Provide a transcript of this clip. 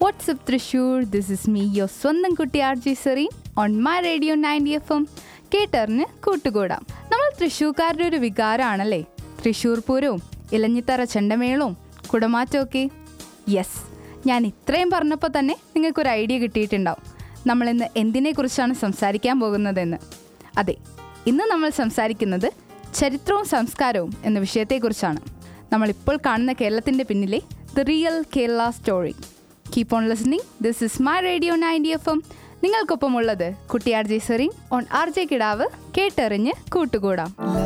WhatsApp Thrissur this is me yo സ്വന്തം കുട്ടി R J Sereen on my radio ninety F M കേട്ടറിഞ്ഞ് കൂട്ടുകൂടാം നമ്മൾ തൃശ്ശൂർക്കാരുടെ ഒരു വികാരമാണല്ലേ തൃശ്ശൂർ പൂരവും ഇലഞ്ഞിത്തറ ചെണ്ടമേളവും കുടമാറ്റമൊക്കെ യെസ് ഞാൻ ഇത്രയും പറഞ്ഞപ്പോൾ തന്നെ നിങ്ങൾക്കൊരു ഐഡിയ കിട്ടിയിട്ടുണ്ടാവും നമ്മളിന്ന് എന്തിനെക്കുറിച്ചാണ് സംസാരിക്കാൻ പോകുന്നതെന്ന് അതെ ഇന്ന് നമ്മൾ സംസാരിക്കുന്നത് ചരിത്രവും സംസ്കാരവും എന്ന വിഷയത്തെക്കുറിച്ചാണ് നമ്മളിപ്പോൾ കാണുന്ന കേരളത്തിൻ്റെ പിന്നിലെ the real Kerala story keep on listening this is my radio ninety F M നിങ്ങൾക്കൊപ്പമുള്ളത് കുട്ടിയാർ J Sereen on R J കിടാവ് കേട്ടെറിഞ്ഞ് കൂട്ടുകൂടാം